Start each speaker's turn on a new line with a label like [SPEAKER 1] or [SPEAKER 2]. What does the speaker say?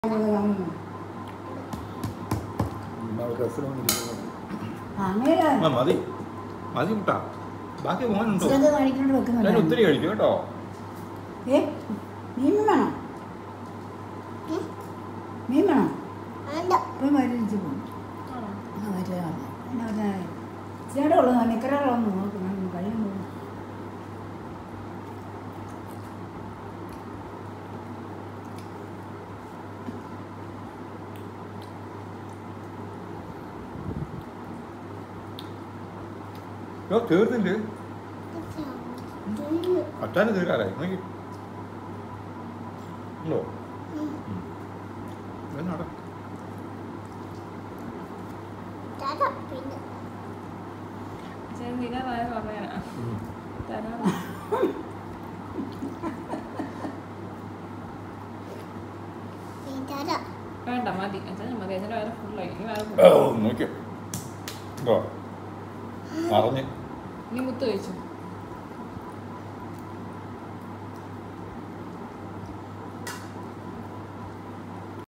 [SPEAKER 1] അങ്ങനെ
[SPEAKER 2] ആ, മതി മതി മുട്ട ബാക്കി മോനുണ്ടോ
[SPEAKER 1] ചിലത് കഴിക്കൊണ്ട്
[SPEAKER 2] ഞാൻ
[SPEAKER 1] വെക്കുന്നുണ്ട്
[SPEAKER 2] ഒത്തിരി കഴിക്കും കേട്ടോ
[SPEAKER 1] ഏ മീൻ വേണോ മീൻ വേണോ ഇപ്പം വരിച്ചു പോകും ആ വരിക എന്നാ പറഞ്ഞാൽ ചേട്ടാ ഉള്ളത് നിക്കറുകളൊന്നും നോക്കണം കഴിയുമ്പോൾ
[SPEAKER 2] യോ തീർന്നില്ല അച്ഛന് തീരാറായി നോക്കി ഉണ്ടോ എന്നോടെ
[SPEAKER 3] ചേച്ചി തീരാറായ പറയാനാ തരാം വേണ്ട മതി അച്ഛൻ മതി അച്ഛൻ്റെ വേറെ ഫുള്ളായി ഇനി വേറെ
[SPEAKER 2] ഓ
[SPEAKER 3] ഫുഡ്
[SPEAKER 2] നോക്കിയോ ഉണ്ടോ അറിഞ്ഞ്
[SPEAKER 3] ഇനി മുത്ത് കഴിച്ചു